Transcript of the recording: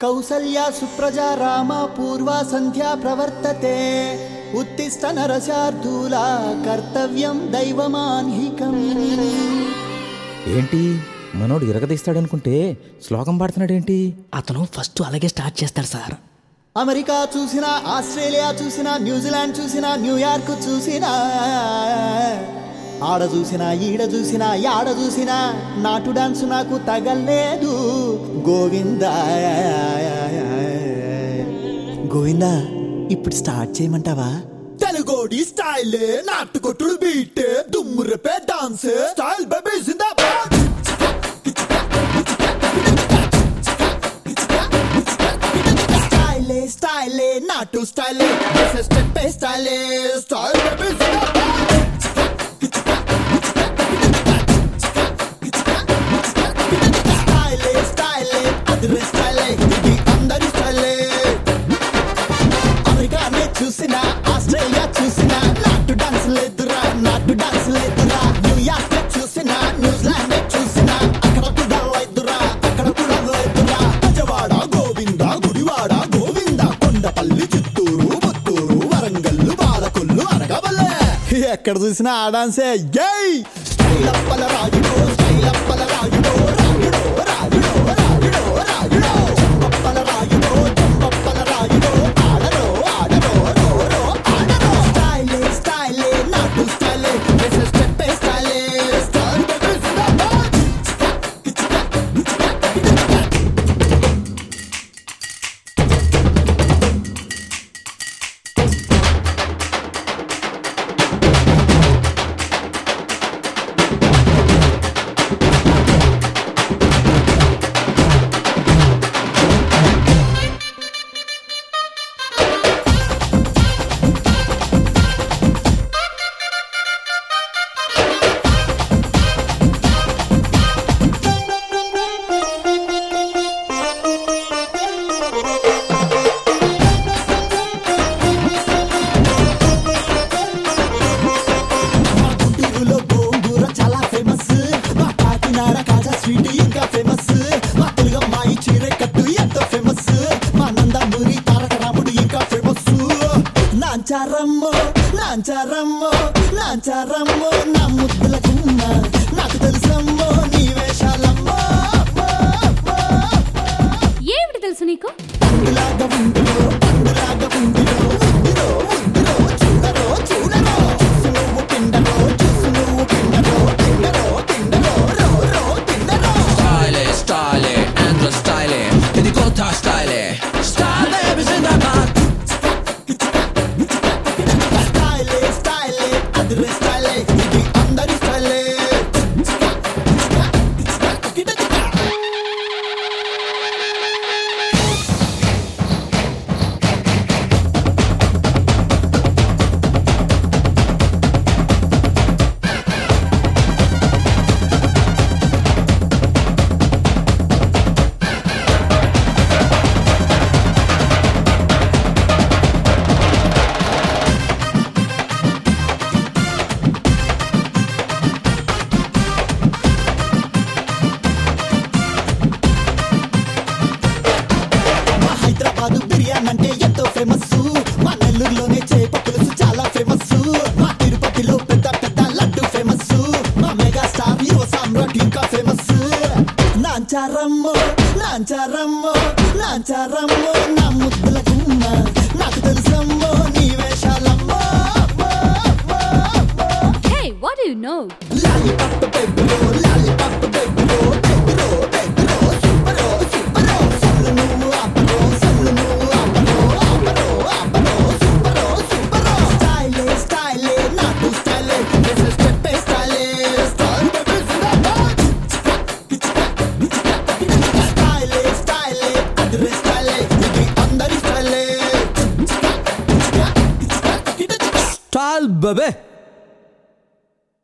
కౌసల్యా సుప్రజా రామ పూర్వా సంధ్యా ప్రవర్తతే ఉత్తిష్ట నరశార్దూల కర్తవ్యం దైవమాన్హికం ఏంటి మనోడు ఇరగదీస్తాడనుకుంటే శ్లోకం పాడుతున్నాడేంటి అతను ఫస్ట్ అలాగే స్టార్ట్ చేస్తాడు సార్ అమెరికా చూసినా ఆస్ట్రేలియా చూసినా న్యూజిలాండ్ చూసినా న్యూయార్క్ చూసినా ఆడ చూసినా ఈడ చూసినా యాడ చూసినా నాటు డాన్స్ నాకు తగలేదు గోవింద గోవింద ఇప్పుడు స్టార్ట్ చేయమంటావా తెలుగోడి స్టైల్ నాటుకొట్టుడు బీట్ దుమ్ము రేపే డాన్స్ స్టైల్ బేబీ జిందాబాద్ స్టైలే స్టైలే నాటు స్టైలే స్టెప్ స్టైలే స్టైల్ బేబీ జిందాబాద్ స్టైలే స్టైలే అదిరే స్టైలే ఇది అందరి స్టైలే అమెరికానే చూసినా ఆస్ట్రేలియా చూసినా నాటు డాన్స్ లేదురా నాటు డాన్స్ లేదురా న్యూయార్క్ చూసినా న్యూజిలాండ్ చూసినా అక్కడ కూడా లేదురా అక్కడ కూడా లేదురా బజవాడ గోవింద గుడివాడ గోవింద కొండపల్లి చిత్తూరు పుత్తూరు వరంగల్లు బాలకొల్లు అనగవల్లే ఎక్కడ చూసినా ఆ డాన్సే జై స్టైలప్పల రాజుడో స్టైలప్పల రాజుడో రాజుడో రాజుడో రాజుడో రాజుడో చెంపప్పల రాజుడో చెంపప్పల రాజుడో ఆడరో ఆడరో రో రో ఆడరో స్టైలే స్టైలే నాటు స్టైలే వేసే స్టెప్పే స్టైలే స్టైల్ బేబీ జిందాబాద్ మా గుంటూరులో గోంగూర చాలా ఫేమస్ మా కాకినాడ కాజా స్వీట్ ఇంకా ఫేమస్ మా తెలుగమ్మాయి చీర కట్టు ఎంతో ఫేమస్ మా నందమూరి తారక రాముడు ఇంకా ఫేమస్ నాంచారమ్మో నాంచారమ్మో నాంచారమ్మో నా ముద్దుల గుమ్మ నాకు తెలుసమ్మో నీ వేషాలమ్మో అమ్మో, అమ్మో. ఏమిటి తెలుసు నీకు పండులాగా ఉందిరో పండులాగా ఉందిరో ఉందిరో ఉందిరో చూడరో చూడరో చూసు నువ్వు పిండరో చూసు నువ్వు పిండరో పిండరో పిండరో రో రో పిండరో Style, style, Andrew style, ఇది కొత్త style, style baby జిందాబాద్ స్టైలే స్టైలే అదిరే స్టైలే ఇది అందరి స్టైలే మా హైదరాబాద్ బిర్యానీ అంటే ఎంతో ఫేమస్ మా నెల్లూరులోనే చేప పులుసు చాలా ఫేమస్ మా తిరుపతిలో పెద్ద పెద్ద లడ్డు ఫేమస్ మా మెగా స్టార్ హీరో సామ్రాట్ ఇంకా ఫేమస్ నాంచారమ్మో నాంచారమ్మో నాంచారమ్మో నా ముద్దుల గుమ్మ నాకు తెలుసమ్మో నీ వేషాలమ్మో అమ్మో, అమ్మో, అమ్మో. Hey what you know lollipop బేబీరో లాలిపాప్ బేబీరో బేబీరో బేబీరో సూపరో సూపరో సల్లు నువ్వు ఆపరో సల్లు నువ్వు ఆపరో ఆపరో ఆపరో సూపరో సూపరో స్టైలే స్టైలే నాటు స్టైలే వేసే స్టెప్పే స్టైలే స్టైల్ బేబీ జిందాబాద్ స్టైలే స్టైలే అదిరే స్టైలే ఇది అందరి స్టైలే స్టైల్ బేబీ